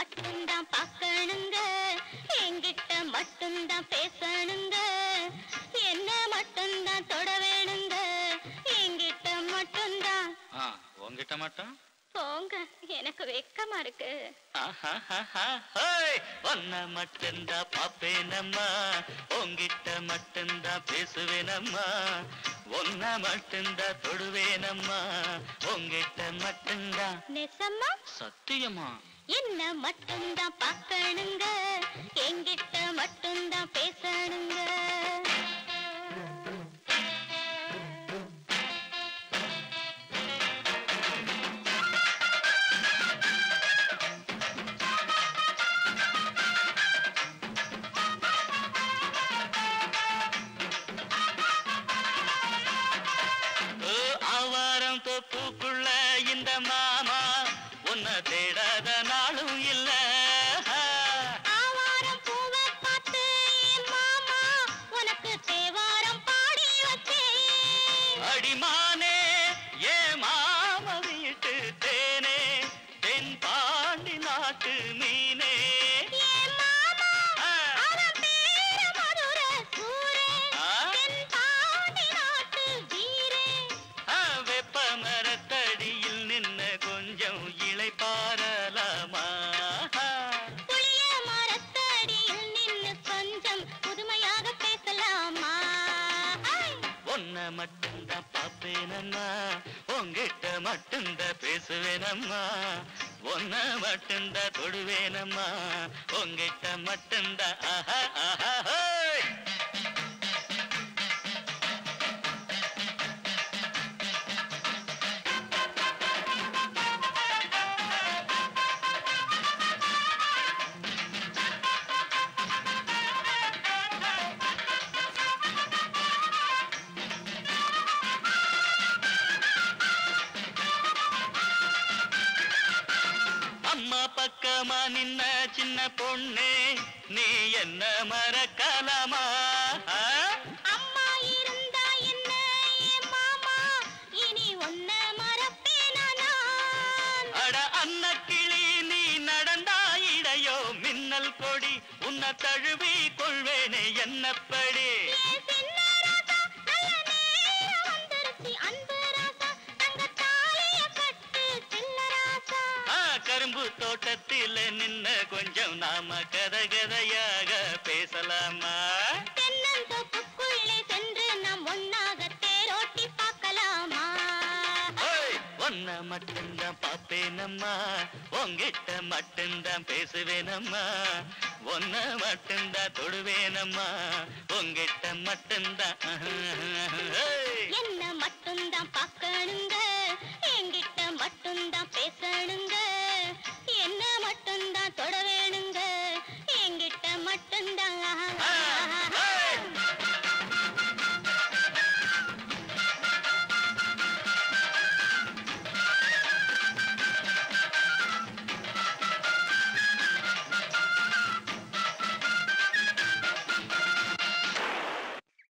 மட்டும்தான் பார்க்கணுங்க என்கிட்ட மட்டும்தான் பேசணுங்க என்ன மட்டும்தான் தொட வேணுங்க என்கிட்ட மட்டும்தான் ஆ உங்ககிட்ட மட்டும் போங்க எனக்கு வெக்கமா இருக்கு ஒன்ன மட்டும்தா பாப்பேனம்மா உங்கிட்ட மட்டும்தா பேசுவேனம்மா ஒன்ன மட்டும்தா தொடுவேனம்மா உங்கிட்ட மட்டும்தா நெசம்மா சத்தியமா என்ன மட்டும்தான் பார்க்கணுங்க என்கிட்ட மட்டும்தான் பேசணுங்க ஓ, ஆவாரம் தோப்புக்குள்ள இந்த மாமா உன்னை தேடாத நாளும் இல்ல ஆவாரம் பூவை பார்த்து என் மாமா உனக்கு தேவாரம் பாடி வச்சேன் அடிமானே ஏ மாம வீட்டு தேனே தென் பாண்டி நாட்டு மீனே என் மாமா ஆ, அவன் பேரு மதுர சூரே ஆ, தென் பாண்டி நாட்டு வீரே ஆ, வெப்ப மரத்தடியில் நின்ன கொஞ்சம் இளை பாரலாமா புளிய மரத்தடியில் நின்னு கொஞ்சம் புதுமையாக பேசலாமா ஐ! ஒன்ன மட்டும்தான் பாப்பேனம்மா உங்கிட்ட மட்டும்தான் பேசுவேனம்மா ஒன்ன மட்டும்தான் தொடுவேனம்மா உங்கிட்ட மட்டும்தான் ஆஹா ஆஹா ஹோய். அம்மா பக்கமா நின்ன சின்ன பொண்ணு நீ என்ன மறக்கலாமா ஆ? அம்மா இருந்தா என்ன என் மாமா இனி ஒன்ன மறப்பேனா நான் அட அன்ன கிளி நீ நடந்தா இடையோ மின்னல் கொடி உன்னை தழுவி கொள்வேனே என்னப்படி ஏ சின்ன ராசா, நல்ல நேரம் வந்துருச்சு, அன்பு ராசா, தங்கத் தாலிய கட்டு, சின்ன ராசா. ஆ, கரும்பு தோட்டத்தில் நின்ன கொஞ்சம் நாம கதை கதையாக பேசலாமா தென்னந்தோப்புக்குள்ளே சென்று நாம் ஒன்னாக தேரோட்டி பார்க்கலாமா ஓய், ஒன்ன மட்டும்தான் பாப்பேனம்மா உங்கிட்ட மட்டும்தான் பேசுவேனம்மா ஒன்ன மட்டும்தான் தொடுவேனம்மா உங்கிட்ட மட்டும்தான் ஓய். என்ன மட்டும்தான் பார்க்கணுங்க என்கிட்ட மட்டும்தான் பேசணுங்க என்ன மட்டும்தான் தொட